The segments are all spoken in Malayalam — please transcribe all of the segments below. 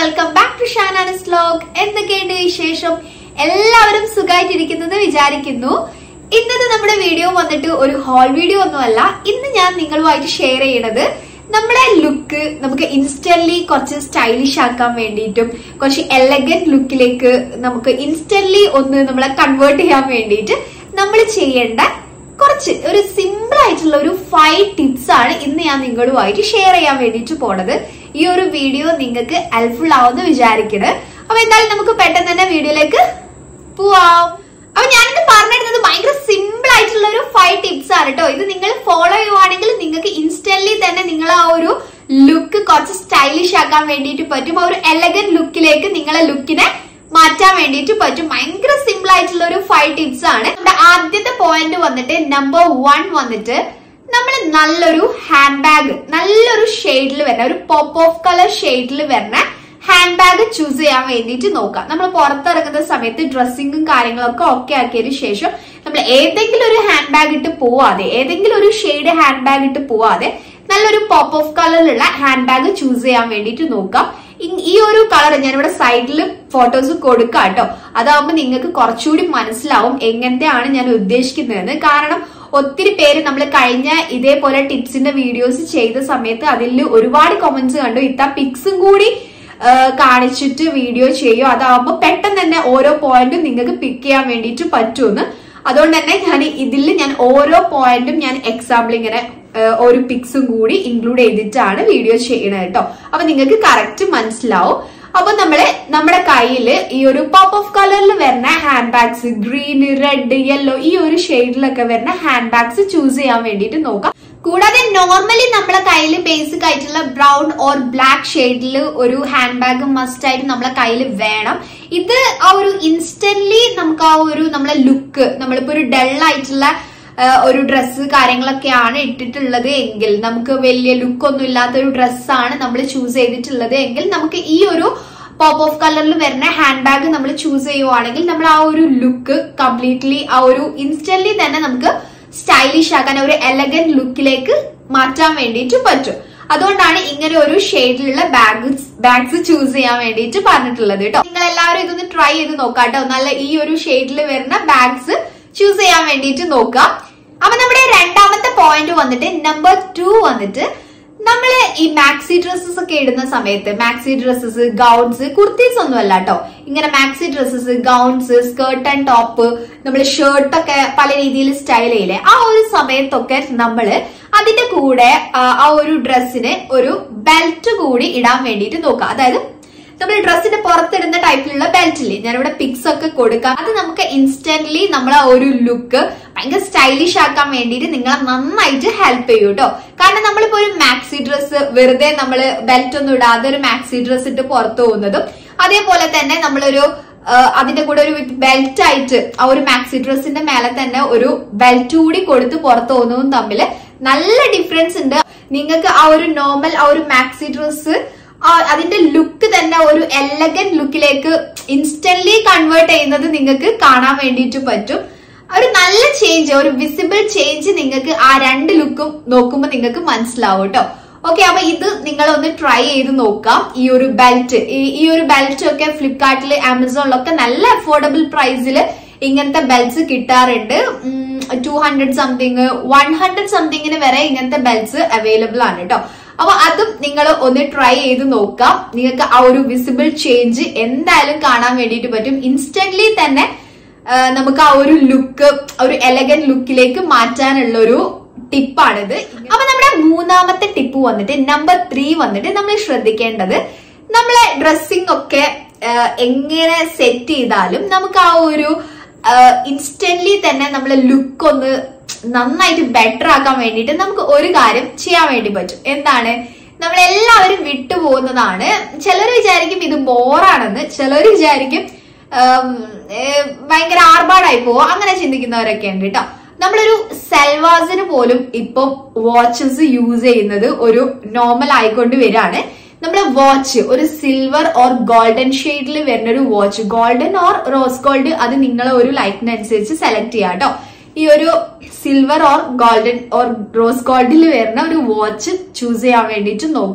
വെൽക്കം ബാക്ക് ടു ഷാനാനസ് വ്ലോഗ് എന്തൊക്കെയുണ്ട് വിശേഷം എല്ലാവരും സുഖമായിട്ടിരിക്കുന്നത് വിചാരിക്കുന്നു ഇന്നത്തെ നമ്മുടെ വീഡിയോ വന്നിട്ട് ഒരു ഹോൾ വീഡിയോ ഒന്നുമല്ല ഇന്ന് ഞാൻ നിങ്ങളുമായിട്ട് ഷെയർ ചെയ്യണത് നമ്മുടെ ലുക്ക് നമുക്ക് ഇൻസ്റ്റന്റ്ലി കുറച്ച് സ്റ്റൈലിഷ് ആക്കാൻ വേണ്ടിയിട്ടും കുറച്ച് എലഗന്റ് ലുക്കിലേക്ക് നമുക്ക് ഇൻസ്റ്റന്റ്ലി ഒന്ന് നമ്മളെ കൺവേർട്ട് ചെയ്യാൻ വേണ്ടിയിട്ട് നമ്മൾ ചെയ്യേണ്ട കുറച്ച് ഒരു സിമ്പിൾ ആയിട്ടുള്ള ഒരു ഫൈവ് ടിപ്സ് ആണ് ഇന്ന് ഞാൻ നിങ്ങളുമായിട്ട് ഷെയർ ചെയ്യാൻ വേണ്ടിയിട്ട് പോണത് ഈ ഒരു വീഡിയോ നിങ്ങൾക്ക് ഹെൽപ്ഫുൾ ആവുമെന്ന് വിചാരിക്കണത് അപ്പൊ എന്തായാലും നമുക്ക് പെട്ടെന്ന് തന്നെ വീഡിയോയിലേക്ക് പോവാം അപ്പൊ ഞാനിത് പറഞ്ഞിരുന്നത് ഭയങ്കര സിമ്പിൾ ആയിട്ടുള്ള ഒരു ഫൈവ് ടിപ്സ് ആണ് കേട്ടോ ഇത് നിങ്ങൾ ഫോളോ ചെയ്യുവാണെങ്കിൽ നിങ്ങൾക്ക് ഇൻസ്റ്റന്റ്ലി തന്നെ നിങ്ങൾ ആ ഒരു ലുക്ക് കുറച്ച് സ്റ്റൈലിഷ് ആക്കാൻ വേണ്ടിയിട്ട് പറ്റും ആ ഒരു എലഗന്റ് ലുക്കിലേക്ക് നിങ്ങളെ ലുക്കിനെ മാറ്റാൻ വേണ്ടിയിട്ട് പറ്റും ഭയങ്കര സിമ്പിൾ ആയിട്ടുള്ള ഒരു ഫൈവ് ടിപ്സ് ആണ് നമ്മുടെ ആദ്യത്തെ പോയിന്റ് വന്നിട്ട് നമ്പർ വൺ വന്നിട്ട് നമ്മൾ നല്ലൊരു ഹാൻഡ് ബാഗ് നല്ലൊരു ഷെയ്ഡിൽ വരുന്ന ഒരു പോപ്പ് ഓഫ് കളർ ഷെയ്ഡിൽ വരുന്ന ഹാൻഡ് ബാഗ് ചൂസ് ചെയ്യാൻ വേണ്ടിയിട്ട് നോക്കാം നമ്മൾ പുറത്തിറങ്ങുന്ന സമയത്ത് ഡ്രസ്സിങ്ങും കാര്യങ്ങളൊക്കെ ഓക്കെ ആക്കിയതിനു ശേഷം നമ്മൾ ഏതെങ്കിലും ഒരു ഹാൻഡ് ബാഗ് ഇട്ട് പോവാതെ ഏതെങ്കിലും ഒരു ഷെയ്ഡ് ഹാൻഡ് ബാഗ് ഇട്ട് പോവാതെ നല്ലൊരു പോപ്പ് ഓഫ് കളറിലുള്ള ഹാൻഡ് ബാഗ് ചൂസ് ചെയ്യാൻ വേണ്ടിയിട്ട് നോക്കാം ഇ- ഈ ഒരു കളർ ഞാനിവിടെ സൈഡിൽ ഫോട്ടോസ് കൊടുക്കാം കേട്ടോ അതാവുമ്പോൾ നിങ്ങൾക്ക് കുറച്ചുകൂടി മനസ്സിലാവും എങ്ങനത്തെയാണ് ഞാൻ ഉദ്ദേശിക്കുന്നതെന്ന് കാരണം ഒത്തിരി പേര് നമ്മൾ കഴിഞ്ഞ ഇതേപോലെ ടിപ്സിന്റെ വീഡിയോസ് ചെയ്ത സമയത്ത് അതിൽ ഒരുപാട് കമന്റ്സ് കണ്ടു ഇത്ത പിക്സും കൂടി ആ, കാണിച്ചിട്ട് വീഡിയോ ചെയ്യും അതാവുമ്പോൾ പെട്ടെന്ന് തന്നെ ഓരോ പോയിന്റും നിങ്ങൾക്ക് പിക്ക് ചെയ്യാൻ വേണ്ടിയിട്ട് പറ്റുമെന്ന് അതുകൊണ്ട് തന്നെ ഞാൻ ഇതിൽ ഞാൻ ഓരോ പോയിന്റും ഞാൻ എക്സാമ്പിൾ ഇങ്ങനെ ആ, ഒരു പിക്സും കൂടി ഇൻക്ലൂഡ് ചെയ്തിട്ടാണ് വീഡിയോ ചെയ്യണത് കേട്ടോ അപ്പൊ നിങ്ങൾക്ക് കറക്റ്റ് മനസ്സിലാവും അപ്പൊ നമ്മള് നമ്മുടെ കയ്യിൽ ഈ ഒരു പോപ്പ് ഓഫ് കളറിൽ വരുന്ന hand bags green red yellow ഈ ഒരു ഷെയ്ഡിലൊക്കെ വരുന്ന ഹാൻഡ് ബാഗ്സ് ചൂസ് ചെയ്യാൻ വേണ്ടിയിട്ട് നോക്കാം കൂടാതെ നോർമലി നമ്മളെ കയ്യിൽ ബേസിക് ആയിട്ടുള്ള ബ്രൗൺ ഓർ ബ്ലാക്ക് ഷെയ്ഡിൽ ഒരു ഹാൻഡ് ബാഗ് മസ്റ്റ് ആയിട്ട് നമ്മളെ കയ്യിൽ വേണം ഇത് ആ ഒരു ഇൻസ്റ്റന്റ്ലി നമുക്ക് ആ ഒരു നമ്മളെ ലുക്ക് നമ്മളിപ്പോ ഒരു ഡൾ ആയിട്ടുള്ള ആ, ഒരു ഡ്രസ്സ് കാര്യങ്ങളൊക്കെയാണ് ഇട്ടിട്ടുള്ളത് എങ്കിൽ നമുക്ക് വലിയ ലുക്ക് ഒന്നും ഇല്ലാത്ത ഒരു ഡ്രസ്സാണ് നമ്മൾ ചൂസ് ചെയ്തിട്ടുള്ളത് എങ്കിൽ നമുക്ക് ഈ ഒരു പോപ്പ് ഓഫ് കളറിൽ വരുന്ന ഹാൻഡ് ബാഗ് നമ്മൾ ചൂസ് ചെയ്യുവാണെങ്കിൽ നമ്മൾ ആ ഒരു ലുക്ക് കംപ്ലീറ്റ്ലി ആ ഒരു ഇൻസ്റ്റന്റ്ലി തന്നെ നമുക്ക് സ്റ്റൈലിഷ് ആക്കാൻ ഒരു എലഗന്റ് ലുക്കിലേക്ക് മാറ്റാൻ വേണ്ടിയിട്ട് പറ്റും അതുകൊണ്ടാണ് ഇങ്ങനെ ഒരു ഷെയ്ഡിലുള്ള ബാഗ്സ് ബാഗ്സ് ചൂസ് ചെയ്യാൻ വേണ്ടിയിട്ട് പറഞ്ഞിട്ടുള്ളത് കേട്ടോ നിങ്ങൾ എല്ലാവരും ഇതൊന്ന് ട്രൈ ചെയ്ത് നോക്കാം കേട്ടോ നല്ല ഈ ഒരു ഷെയ്ഡിൽ വരുന്ന ബാഗ്സ് ചൂസ് ചെയ്യാൻ വേണ്ടിയിട്ട് നോക്കാം അപ്പൊ നമ്മുടെ രണ്ടാമത്തെ പോയിന്റ് വന്നിട്ട് നമ്പർ ടു വന്നിട്ട് നമ്മള് ഈ മാക്സി ഡ്രസ്സസ് ഒക്കെ ഇടുന്ന സമയത്ത് മാക്സി ഡ്രസ്സസ് ഗൗൺസ് കുർത്തീസ് ഒന്നും അല്ല കേട്ടോ ഇങ്ങനെ maxi dresses gowns skirt and top നമ്മൾ ഷർട്ടൊക്കെ പല രീതിയിൽ സ്റ്റൈൽ ചെയ്യില്ലേ ആ ഒരു സമയത്തൊക്കെ നമ്മള് അതിന്റെ കൂടെ ആ, ആ ഒരു ഡ്രസ്സിന് ഒരു ബെൽറ്റ് കൂടി ഇടാൻ വേണ്ടിയിട്ട് നോക്കാം അതായത് നമ്മൾ ഡ്രസ്സിന്റെ പുറത്തിടുന്ന ടൈപ്പിലുള്ള ബെൽറ്റ് ഇല്ലേ ഞാനിവിടെ പിക്സ് ഒക്കെ കൊടുക്കാം അത് നമുക്ക് ഇൻസ്റ്റന്റ്ലി നമ്മളെ ഒരു ലുക്ക് ഭയങ്കര സ്റ്റൈലിഷ് ആക്കാൻ വേണ്ടിയിട്ട് നിങ്ങളെ നന്നായിട്ട് ഹെൽപ്പ് ചെയ്യും കേട്ടോ കാരണം നമ്മളിപ്പോ ഒരു മാക്സി ഡ്രസ്സ് വെറുതെ നമ്മൾ ബെൽറ്റ് ഒന്നും ഇടാതെ ഒരു മാക്സി ഡ്രസ്സ് ഇട്ട് പുറത്തു പോകുന്നതും അതേപോലെ തന്നെ നമ്മളൊരു ആ, അതിന്റെ കൂടെ ഒരു ബെൽറ്റ് ആയിട്ട് ആ ഒരു മാക്സി ഡ്രസ്സിന്റെ മേലെ തന്നെ ഒരു ബെൽറ്റ് കൂടി കൊടുത്ത് പുറത്തു പോകുന്നതും തമ്മിൽ നല്ല ഡിഫറൻസ് ഉണ്ട് നിങ്ങൾക്ക് ആ ഒരു നോർമൽ ആ ഒരു മാക്സി ഡ്രസ്സ് അതിന്റെ ലുക്ക് തന്നെ ഒരു എലഗന്റ് ലുക്കിലേക്ക് ഇൻസ്റ്റന്റ്ലി കൺവേർട്ട് ചെയ്യുന്നത് നിങ്ങൾക്ക് കാണാൻ വേണ്ടിയിട്ട് പറ്റും ഒരു നല്ല ചേഞ്ച് ഒരു വിസിബിൾ ചേഞ്ച് നിങ്ങൾക്ക് ആ രണ്ട് ലുക്കും നോക്കുമ്പോൾ നിങ്ങൾക്ക് മനസ്സിലാവും കേട്ടോ ഓക്കെ അപ്പൊ ഇത് നിങ്ങൾ ഒന്ന് ട്രൈ ചെയ്ത് നോക്കാം ഈ ഒരു ബെൽറ്റ് ഈ ഒരു ബെൽറ്റ് ഒക്കെ ഫ്ലിപ്കാർട്ടിൽ ആമസോണിലൊക്കെ നല്ല അഫോർഡബിൾ പ്രൈസിൽ ഇങ്ങനത്തെ ബെൽറ്റ്സ് കിട്ടാറുണ്ട് two hundred something one hundred സംതിങ്ങിന് വരെ ഇങ്ങനത്തെ ബെൽറ്റ്സ് അവൈലബിൾ ആണ് കേട്ടോ അപ്പൊ അതും നിങ്ങൾ ഒന്ന് ട്രൈ ചെയ്ത് നോക്കാം നിങ്ങൾക്ക് ആ ഒരു വിസിബിൾ ചേഞ്ച് എന്തായാലും കാണാൻ വേണ്ടിയിട്ട് പറ്റും ഇൻസ്റ്റന്റ്ലി തന്നെ ആ, നമുക്ക് ആ ഒരു ലുക്ക് ഒരു എലഗന്റ് ലുക്കിലേക്ക് മാറ്റാനുള്ള ഒരു ടിപ്പാണിത് അപ്പൊ നമ്മുടെ മൂന്നാമത്തെ ടിപ്പ് വന്നിട്ട് നമ്പർ ത്രീ വന്നിട്ട് നമ്മൾ ശ്രദ്ധിക്കേണ്ടത് നമ്മളെ ഡ്രസ്സിംഗ് ഒക്കെ ആ, എങ്ങനെ സെറ്റ് ചെയ്താലും നമുക്ക് ആ ഒരു ഇൻസ്റ്റന്റ്ലി തന്നെ നമ്മളെ ലുക്ക് ഒന്ന് നന്നായിട്ട് ബെറ്റർ ആക്കാൻ വേണ്ടിയിട്ട് നമുക്ക് ഒരു കാര്യം ചെയ്യാൻ വേണ്ടി പറ്റും എന്താണ് നമ്മൾ എല്ലാവരും വിട്ടുപോകുന്നതാണ് ചിലർ വിചാരിക്കും ഇത് ബോറാണെന്ന് ചിലർ വിചാരിക്കും ഉം, ഏ, ഭയങ്കര ആർഭാടായി പോവോ അങ്ങനെ ചിന്തിക്കുന്നവരൊക്കെ ഉണ്ട് കേട്ടോ നമ്മളൊരു സെൽവാസിന് പോലും ഇപ്പം വാച്ചസ് യൂസ് ചെയ്യുന്നത് ഒരു നോർമൽ ആയിക്കൊണ്ട് വരികയാണ് നമ്മളെ വാച്ച് ഒരു സിൽവർ ഓർ ഗോൾഡൻ ഷെയ്ഡിൽ വരുന്ന ഒരു watch golden or rose gold അത് നിങ്ങളെ ഒരു ലൈറ്റിനനുസരിച്ച് സെലക്ട് ചെയ്യാം കേട്ടോ ഈ ഒരു silver or golden or rose ഗോൾഡിൽ വരുന്ന ഒരു വാച്ച് ചൂസ് ചെയ്യാൻ വേണ്ടിയിട്ട് നോക്കാം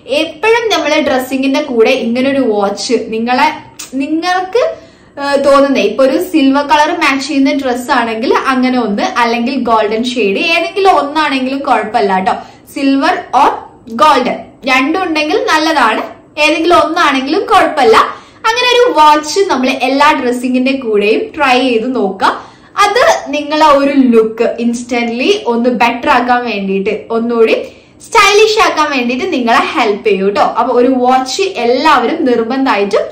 എപ്പോഴും നമ്മള് ഡ്രസ്സിങ്ങിന്റെ കൂടെ ഇങ്ങനെ ഒരു വാച്ച് നിങ്ങളെ നിങ്ങൾക്ക് ഏഹ് തോന്നുന്നത് ഇപ്പൊ ഒരു സിൽവർ കളർ മാച്ച് ചെയ്യുന്ന ഡ്രസ് ആണെങ്കിൽ അങ്ങനെ ഒന്ന് അല്ലെങ്കിൽ ഗോൾഡൻ ഷെയ്ഡ് ഏതെങ്കിലും ഒന്നാണെങ്കിലും കുഴപ്പമില്ല കേട്ടോ സിൽവർ ഓർ ഗോൾഡൻ രണ്ടും ഉണ്ടെങ്കിൽ നല്ലതാണ് ഏതെങ്കിലും ഒന്നാണെങ്കിലും കുഴപ്പമില്ല അങ്ങനെ ഒരു വാച്ച് നമ്മൾ എല്ലാ ഡ്രസ്സിങ്ങിന്റെ കൂടെയും ട്രൈ ചെയ്ത് നോക്കാം അത് നിങ്ങളെ ഒരു ലുക്ക് ഇൻസ്റ്റന്റ്ലി ഒന്ന് ബെറ്റർ ആക്കാൻ വേണ്ടിയിട്ട് ഒന്നുകൂടി സ്റ്റൈലിഷ് ആക്കാൻ വേണ്ടിയിട്ട് നിങ്ങളെ ഹെൽപ്പ് ചെയ്യും കേട്ടോ അപ്പൊ ഒരു വാച്ച് എല്ലാവരും നിർബന്ധമായിട്ടും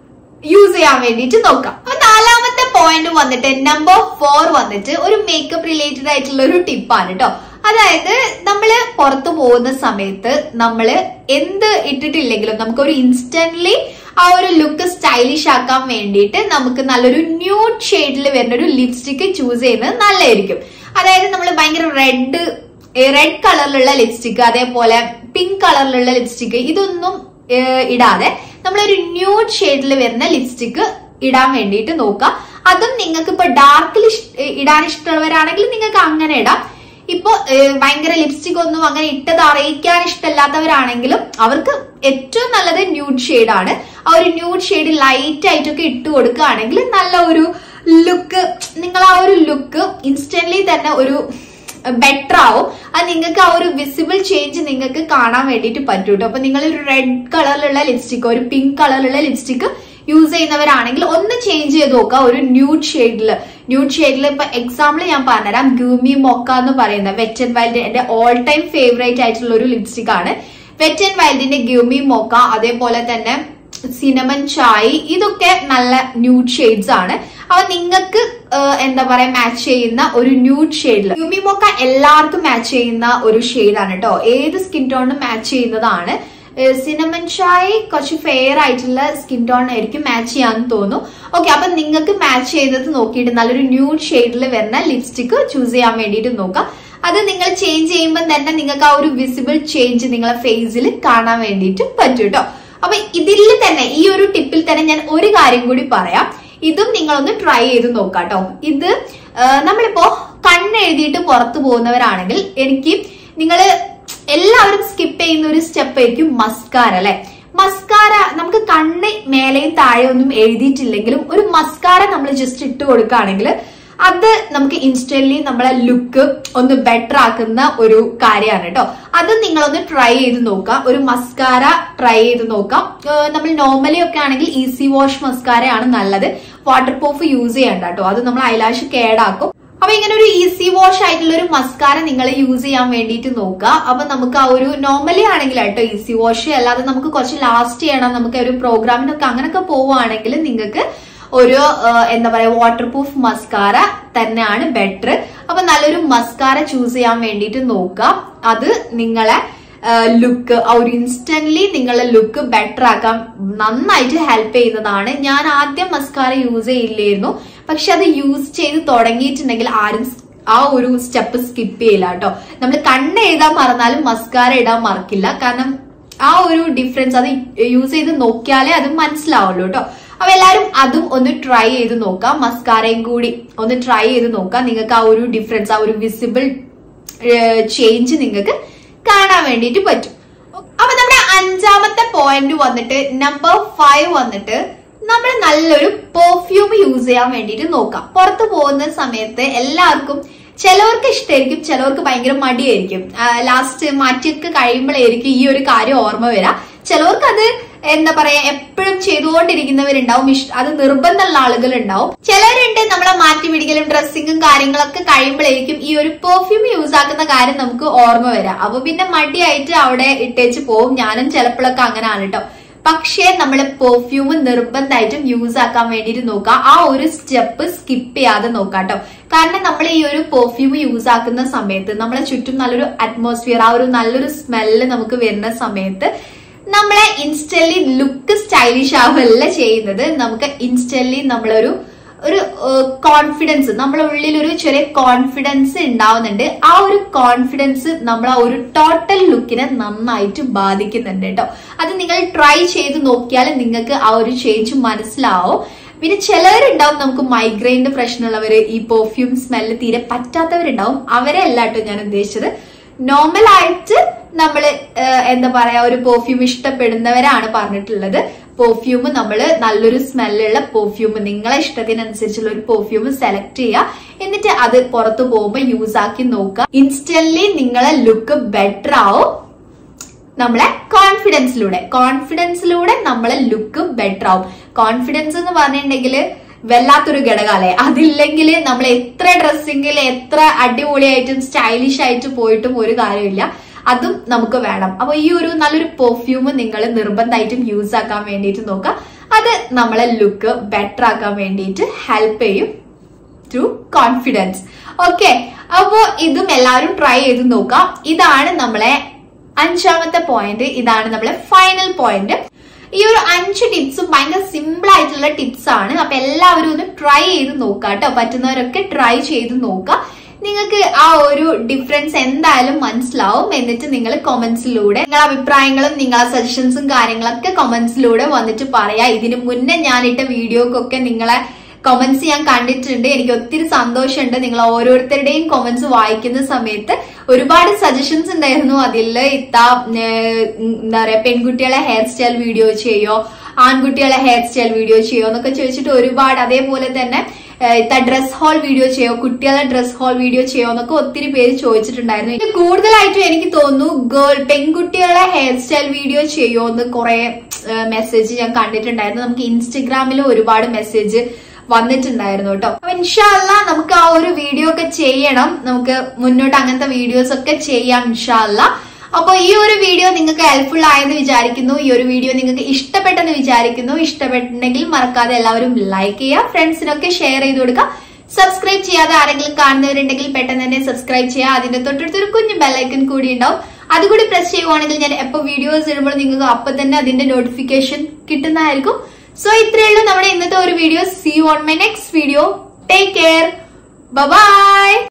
യൂസ് ചെയ്യാൻ വേണ്ടിയിട്ട് നോക്കാം അപ്പൊ നാലാമത്തെ പോയിന്റ് വന്നിട്ട് നമ്പർ ഫോർ വന്നിട്ട് ഒരു മേക്കപ്പ് റിലേറ്റഡ് ആയിട്ടുള്ള ഒരു ടിപ്പാണ് കേട്ടോ അതായത് നമ്മള് പുറത്തു പോകുന്ന സമയത്ത് നമ്മള് എന്ത് ഇട്ടിട്ടില്ലെങ്കിലും നമുക്ക് ഒരു ഇൻസ്റ്റന്റ്ലി ആ ഒരു ലുക്ക് സ്റ്റൈലിഷ് ആക്കാൻ വേണ്ടിയിട്ട് നമുക്ക് നല്ലൊരു ന്യൂഡ് ഷെയ്ഡിൽ വരുന്ന ഒരു ലിപ്സ്റ്റിക് ചൂസ് ചെയ്യുന്നത് നല്ലതായിരിക്കും അതായത് നമ്മൾ ഭയങ്കര റെഡ് റെഡ് കളറിലുള്ള ലിപ്സ്റ്റിക് അതേപോലെ പിങ്ക് കളറിലുള്ള ലിപ്സ്റ്റിക് ഇതൊന്നും ഏഹ്, ഇടാതെ നമ്മളൊരു ന്യൂഡ് ഷെയ്ഡിൽ വരുന്ന ലിപ്സ്റ്റിക് ഇടാൻ വേണ്ടിയിട്ട് നോക്കാം അതും നിങ്ങൾക്ക് ഇപ്പൊ ഡാർക്കിൽ ഇടാൻ ഇഷ്ടമുള്ളവരാണെങ്കിൽ നിങ്ങൾക്ക് അങ്ങനെ ഇടാം ഇപ്പൊ ഏഹ്, ഭയങ്കര ലിപ്സ്റ്റിക് ഒന്നും അങ്ങനെ ഇട്ടത് അറിയിക്കാൻ ഇഷ്ടമല്ലാത്തവരാണെങ്കിലും അവർക്ക് ഏറ്റവും നല്ലത് ന്യൂഡ് ഷെയ്ഡ് ആണ് ആ ഒരു ന്യൂഡ് ഷെയ്ഡ് ലൈറ്റ് ആയിട്ടൊക്കെ ഇട്ട് കൊടുക്കുകയാണെങ്കിൽ നല്ല ഒരു ലുക്ക് നിങ്ങൾ ആ ഒരു ലുക്ക് ഇൻസ്റ്റന്റ്ലി തന്നെ ഒരു ബെറ്റർ ആവും അത് നിങ്ങൾക്ക് ആ ഒരു വിസിബിൾ ചേഞ്ച് നിങ്ങൾക്ക് കാണാൻ വേണ്ടിയിട്ട് പറ്റും കേട്ടോ അപ്പൊ നിങ്ങൾ ഒരു റെഡ് കളറിലുള്ള ലിപ്സ്റ്റിക് ഒരു പിങ്ക് കളറിലുള്ള ലിപ്സ്റ്റിക് യൂസ് ചെയ്യുന്നവരാണെങ്കിൽ ഒന്ന് ചേഞ്ച് ചെയ്ത് നോക്കുക ഒരു ന്യൂഡ് ഷെയ്ഡിൽ ന്യൂഡ് ഷെയ്ഡിൽ ഇപ്പൊ എക്സാമ്പിൾ ഞാൻ പറഞ്ഞുതരാം ഗ്യൂമി മൊക്ക എന്ന് പറയുന്ന വെറ്റ് ആൻഡ് വൈൽഡ് എന്റെ ഓൾ ടൈം ഫേവറേറ്റ് ആയിട്ടുള്ള ഒരു ലിപ്സ്റ്റിക് ആണ് വെറ്റ് ആൻഡ് വൈൽഡിന്റെ ഗ്യൂമി മൊക്ക അതേപോലെ തന്നെ സിനമൻ ചായ് ഇതൊക്കെ നല്ല ന്യൂഡ് ഷെയ്ഡ്സ് ആണ് അപ്പൊ നിങ്ങൾക്ക് എന്താ പറയാ മാച്ച് ചെയ്യുന്ന ഒരു ന്യൂഡ് ഷെയ്ഡിൽ യുമിമോക്ക എല്ലാവർക്കും മാച്ച് ചെയ്യുന്ന ഒരു ഷെയ്ഡാണ് കേട്ടോ ഏത് സ്കിൻ ടോണിനും മാച്ച് ചെയ്യുന്നതാണ് സിനമൻ ചായ് കുറച്ച് ഫെയർ ആയിട്ടുള്ള സ്കിൻ ടോൺ ആയിരിക്കും മാച്ച് ചെയ്യാന്ന് തോന്നുന്നു ഓക്കെ അപ്പൊ നിങ്ങൾക്ക് മാച്ച് ചെയ്തത് നോക്കിയിട്ട് നല്ലൊരു ന്യൂഡ് ഷെയ്ഡിൽ വരുന്ന ലിപ്സ്റ്റിക് ചൂസ് ചെയ്യാൻ വേണ്ടിയിട്ട് നോക്കാം അത് നിങ്ങൾ ചേഞ്ച് ചെയ്യുമ്പോൾ തന്നെ നിങ്ങൾക്ക് ആ ഒരു വിസിബിൾ ചേഞ്ച് നിങ്ങളെ ഫേസിൽ കാണാൻ വേണ്ടിയിട്ട് പറ്റും കേട്ടോ അപ്പൊ ഇതിൽ തന്നെ ഈ ഒരു ടിപ്പിൽ തന്നെ ഞാൻ ഒരു കാര്യം കൂടി പറയാം ഇതും നിങ്ങളൊന്ന് ട്രൈ ചെയ്ത് നോക്കാം കേട്ടോ ഇത് ആ, നമ്മളിപ്പോ കണ്ണെഴുതിയിട്ട് പുറത്തു പോകുന്നവരാണെങ്കിൽ എനിക്ക് നിങ്ങൾ എല്ലാവരും സ്കിപ്പ് ചെയ്യുന്ന ഒരു സ്റ്റെപ്പ് ആയിരിക്കും മസ്കാര അല്ലെ മസ്കാര നമുക്ക് കണ്ണ് മേലെയും താഴെ ഒന്നും എഴുതിയിട്ടില്ലെങ്കിലും ഒരു മസ്കാര നമ്മൾ ജസ്റ്റ് ഇട്ട് കൊടുക്കുകയാണെങ്കിൽ അത് നമുക്ക് ഇൻസ്റ്റന്റ്ലി നമ്മളെ ലുക്ക് ഒന്ന് ബെറ്റർ ആക്കുന്ന ഒരു കാര്യമാണ് കേട്ടോ അത് നിങ്ങളൊന്ന് ട്രൈ ചെയ്ത് നോക്കാം ഒരു മസ്കാര ട്രൈ ചെയ്ത് നോക്കാം ഏഹ് നമ്മൾ നോർമലി ഒക്കെ ആണെങ്കിൽ ഈസി വാഷ് മസ്കാരയാണ് നല്ലത് വാട്ടർ പ്രൂഫ് യൂസ് ചെയ്യണ്ട കേട്ടോ അത് നമ്മൾ ഐലാഷ് കേടാക്കും അപ്പൊ ഇങ്ങനെ ഒരു ഈസി വാഷ് ആയിട്ടുള്ള ഒരു മസ്കാര നിങ്ങൾ യൂസ് ചെയ്യാൻ വേണ്ടിയിട്ട് നോക്കുക അപ്പൊ നമുക്ക് ആ ഒരു നോർമലി ആണെങ്കിൽ കേട്ടോ ഈസി വാഷ് അല്ലാതെ നമുക്ക് കുറച്ച് ലാസ്റ്റ് ചെയ്യണം നമുക്ക് ഒരു പ്രോഗ്രാമിനൊക്കെ അങ്ങനെയൊക്കെ പോവുകയാണെങ്കിൽ നിങ്ങൾക്ക് ഒരു ആ, എന്താ പറയാ വാട്ടർ പ്രൂഫ് മസ്കാര തന്നെയാണ് ബെറ്റർ അപ്പൊ നല്ലൊരു മസ്കാര ചൂസ് ചെയ്യാൻ വേണ്ടിയിട്ട് നോക്കാം അത് നിങ്ങളെ ലുക്ക് ആ ഒരു ഇൻസ്റ്റന്റ്ലി നിങ്ങളെ ലുക്ക് ബെറ്റർ ആക്കാൻ നന്നായിട്ട് ഹെൽപ്പ് ചെയ്യുന്നതാണ് ഞാൻ ആദ്യം മസ്കാര യൂസ് ചെയ്യില്ലായിരുന്നു പക്ഷെ അത് യൂസ് ചെയ്ത് തുടങ്ങിയിട്ടുണ്ടെങ്കിൽ ആരും സ്- ആ ഒരു സ്റ്റെപ്പ് സ്കിപ്പ് ചെയ്യില്ല കേട്ടോ നമ്മൾ കണ്ണ് എഴുതാൻ മറന്നാലും മസ്കാര ഇടാൻ മറക്കില്ല കാരണം ആ ഒരു ഡിഫറൻസ് അത് യൂസ് ചെയ്ത് നോക്കിയാലേ അത് മനസ്സിലാവുള്ളൂ കേട്ടോ അപ്പൊ എല്ലാരും അതും ഒന്ന് ട്രൈ ചെയ്ത് നോക്കാം മസ്കാരയും കൂടി ഒന്ന് ട്രൈ ചെയ്ത് നോക്കാം നിങ്ങൾക്ക് ആ ഒരു ഡിഫറൻസ് ആ ഒരു വിസിബിൾ ചേഞ്ച് നിങ്ങൾക്ക് കാണാൻ വേണ്ടിയിട്ട് പറ്റും അപ്പൊ നമ്മുടെ അഞ്ചാമത്തെ പോയിന്റ് വന്നിട്ട് നമ്പർ ഫൈവ് വന്നിട്ട് നമ്മൾ നല്ലൊരു പെർഫ്യൂം യൂസ് ചെയ്യാൻ വേണ്ടിയിട്ട് നോക്കാം പുറത്തു പോകുന്ന സമയത്ത് എല്ലാവർക്കും ചിലവർക്ക് ഇഷ്ടമായിരിക്കും ചിലവർക്ക് ഭയങ്കര മടിയായിരിക്കും ലാസ്റ്റ് മാറ്റിയൊക്കെ കഴിയുമ്പോഴായിരിക്കും ഈ ഒരു കാര്യം ഓർമ്മ വരാം ചിലവർക്ക് അത് എന്താ പറയാ എപ്പോഴും ചെയ്തുകൊണ്ടിരിക്കുന്നവരുണ്ടാവും ഇഷ്ട അത് നിർബന്ധമുള്ള ആളുകൾ ഉണ്ടാവും ചിലരുണ്ട് നമ്മളെ മാറ്റി പിടിക്കലും ഡ്രസ്സിങ്ങും കാര്യങ്ങളൊക്കെ കഴിയുമ്പോഴായിരിക്കും ഈ ഒരു പെർഫ്യൂം യൂസ് ആക്കുന്ന കാര്യം നമുക്ക് ഓർമ്മ വരാം അപ്പൊ പിന്നെ മടിയായിട്ട് അവിടെ ഇട്ടേച്ച് പോവും ഞാനും ചിലപ്പോഴൊക്കെ അങ്ങനെയാണ് കേട്ടോ പക്ഷേ നമ്മൾ പെർഫ്യൂം നിർബന്ധമായിട്ടും യൂസ് ആക്കാൻ വേണ്ടിയിട്ട് നോക്കുക ആ ഒരു സ്റ്റെപ്പ് സ്കിപ്പ് ചെയ്യാതെ നോക്കാം കേട്ടോ കാരണം നമ്മൾ ഈ ഒരു പെർഫ്യൂം യൂസ് ആക്കുന്ന സമയത്ത് നമ്മളെ ചുറ്റും നല്ലൊരു അറ്റ്മോസ്ഫിയർ ആ ഒരു നല്ലൊരു സ്മെല്ല് നമുക്ക് വരുന്ന സമയത്ത് നമ്മളെ ഇൻസ്റ്റന്റ്ലി ലുക്ക് സ്റ്റൈലിഷ് ആവുകയല്ല ചെയ്യുന്നത് നമുക്ക് ഇൻസ്റ്റന്റ്ലി നമ്മളൊരു ഒരു കോൺഫിഡൻസ് നമ്മളെ ഉള്ളിൽ ഒരു ചെറിയ കോൺഫിഡൻസ് ഉണ്ടാവുന്നുണ്ട് ആ ഒരു കോൺഫിഡൻസ് നമ്മളെ ഒരു ടോട്ടൽ ലുക്കിനെ നന്നായിട്ട് ബാധിക്കുന്നുണ്ട് കേട്ടോ അത് നിങ്ങൾ ട്രൈ ചെയ്ത് നോക്കിയാൽ നിങ്ങൾക്ക് ആ ഒരു ചേഞ്ച് മനസ്സിലാവും പിന്നെ ചിലവരുണ്ടാവും നമുക്ക് മൈഗ്രെയിന്റെ പ്രശ്നമുള്ളവര് ഈ പെർഫ്യൂം സ്മെല്ല് തീരെ പറ്റാത്തവരുണ്ടാവും അവരെ അല്ല കേട്ടോ ഞാൻ ഉദ്ദേശിച്ചത് നോർമൽ ആയിട്ട് നമ്മൾ എന്താ പറയാ ഒരു പെർഫ്യൂം ഇഷ്ടപ്പെടുന്നവരാണ് പറഞ്ഞിട്ടുള്ളത് പെർഫ്യൂം നമ്മൾ നല്ലൊരു സ്മെല്ലുള്ള പെർഫ്യൂം നിങ്ങളെ ഇഷ്ടത്തിനനുസരിച്ചുള്ള ഒരു പെർഫ്യൂം സെലക്ട് ചെയ്യുക എന്നിട്ട് അത് പുറത്തു പോകുമ്പോൾ യൂസ് ആക്കി നോക്കുക ഇൻസ്റ്റന്റ്ലി നിങ്ങളെ ലുക്ക് ബെറ്റർ ആവും നമ്മളെ കോൺഫിഡൻസിലൂടെ കോൺഫിഡൻസിലൂടെ നമ്മളെ ലുക്ക് ബെറ്റർ ആവും കോൺഫിഡൻസ് എന്ന് പറഞ്ഞിട്ടുണ്ടെങ്കിൽ വല്ലാത്തൊരു ഘടകാലേ അതില്ലെങ്കിൽ നമ്മൾ എത്ര ഡ്രസ്സിങ്ങിൽ എത്ര അടിപൊളിയായിട്ടും സ്റ്റൈലിഷ് ആയിട്ട് പോയിട്ടും ഒരു കാര്യമില്ല അതും നമുക്ക് വേണം അപ്പൊ ഈ ഒരു നല്ലൊരു പെർഫ്യൂം നിങ്ങൾ നിർബന്ധമായിട്ടും യൂസ് ആക്കാൻ വേണ്ടിയിട്ട് നോക്കുക അത് നമ്മളെ ലുക്ക് ബെറ്റർ ആക്കാൻ വേണ്ടിയിട്ട് ഹെൽപ്പ് ചെയ്യും ത്രൂ കോൺഫിഡൻസ് ഓക്കെ അപ്പോ ഇതും എല്ലാവരും ട്രൈ ചെയ്ത് നോക്കാം ഇതാണ് നമ്മളെ അഞ്ചാമത്തെ പോയിന്റ് ഇതാണ് നമ്മളെ ഫൈനൽ പോയിന്റ് ഈ ഒരു അഞ്ച് ടിപ്സും ഭയങ്കര സിമ്പിൾ ആയിട്ടുള്ള ടിപ്സ് ആണ് അപ്പൊ എല്ലാവരും ഒന്ന് ട്രൈ ചെയ്ത് നോക്കുക കേട്ടോ പറ്റുന്നവരൊക്കെ ട്രൈ ചെയ്ത് നോക്കുക നിങ്ങൾക്ക് ആ ഒരു ഡിഫറൻസ് എന്തായാലും മനസ്സിലാവും എന്നിട്ട് നിങ്ങൾ കൊമന്റ്സിലൂടെ നിങ്ങളുടെ അഭിപ്രായങ്ങളും നിങ്ങളെ സജഷൻസും കാര്യങ്ങളൊക്കെ കൊമന്റ്സിലൂടെ വന്നിട്ട് പറയാ ഇതിനു മുന്നേ ഞാൻ ഇട്ട വീഡിയോക്കൊക്കെ നിങ്ങളെ കൊമന്റ്സ് ഞാൻ കണ്ടിട്ടുണ്ട് എനിക്ക് ഒത്തിരി സന്തോഷമുണ്ട് നിങ്ങൾ ഓരോരുത്തരുടെയും കൊമന്റ്സ് വായിക്കുന്ന സമയത്ത് ഒരുപാട് സജഷൻസ് ഉണ്ടായിരുന്നു അതിൽ ഇത്ത ഏഹ്, എന്താ പറയാ പെൺകുട്ടികളെ ഹെയർ സ്റ്റൈൽ വീഡിയോ ചെയ്യോ ആൺകുട്ടികളെ ഹെയർ സ്റ്റൈൽ വീഡിയോ ചെയ്യോ എന്നൊക്കെ ചോദിച്ചിട്ട് ഒരുപാട് അതേപോലെ തന്നെ ഏഹ്, ഇത്ത ഡ്രസ് ഹോൾ വീഡിയോ ചെയ്യോ കുട്ടികളെ ഡ്രസ് ഹോൾ വീഡിയോ ചെയ്യോ എന്നൊക്കെ ഒത്തിരി പേര് ചോദിച്ചിട്ടുണ്ടായിരുന്നു ഇത് കൂടുതലായിട്ടും എനിക്ക് തോന്നുന്നു ഗേൾ പെൺകുട്ടികളെ ഹെയർ സ്റ്റൈൽ വീഡിയോ ചെയ്യോ എന്ന് കുറെ മെസ്സേജ് ഞാൻ കണ്ടിട്ടുണ്ടായിരുന്നു നമുക്ക് ഇൻസ്റ്റഗ്രാമിലും ഒരുപാട് മെസ്സേജ് വന്നിട്ടുണ്ടായിരുന്നു കേട്ടോ അപ്പൊ ഇൻഷാല്ല നമുക്ക് ആ ഒരു വീഡിയോ ഒക്കെ ചെയ്യണം നമുക്ക് മുന്നോട്ട് അങ്ങനത്തെ വീഡിയോസ് ഒക്കെ ചെയ്യാം ഇൻഷാല്ല അപ്പൊ ഈ ഒരു വീഡിയോ നിങ്ങൾക്ക് ഹെൽപ്ഫുൾ ആയെന്ന് വിചാരിക്കുന്നു ഈ ഒരു വീഡിയോ നിങ്ങൾക്ക് ഇഷ്ടപ്പെട്ടെന്ന് വിചാരിക്കുന്നു ഇഷ്ടപ്പെട്ടിട്ടുണ്ടെങ്കിൽ മറക്കാതെ എല്ലാവരും ലൈക്ക് ചെയ്യുക ഫ്രണ്ട്സിനൊക്കെ ഷെയർ ചെയ്ത് കൊടുക്കുക സബ്സ്ക്രൈബ് ചെയ്യാതെ ആരെങ്കിലും കാണുന്നവരുണ്ടെങ്കിൽ പെട്ടെന്ന് തന്നെ സബ്സ്ക്രൈബ് ചെയ്യുക അതിന്റെ തൊട്ടടുത്തൊരു കുഞ്ഞു ബെല്ലൈക്കൺ കൂടി ഉണ്ടാവും അതുകൂടി പ്രസ് ചെയ്യുവാണെങ്കിൽ ഞാൻ എപ്പോ വീഡിയോസ് ഇടുമ്പോൾ നിങ്ങൾക്ക് അപ്പൊ തന്നെ അതിന്റെ നോട്ടിഫിക്കേഷൻ കിട്ടുന്നതായിരിക്കും സോ ഇത്രയേ ഉള്ളൂ നമ്മുടെ ഇന്നത്തെ ഒരു video see on my next video take care by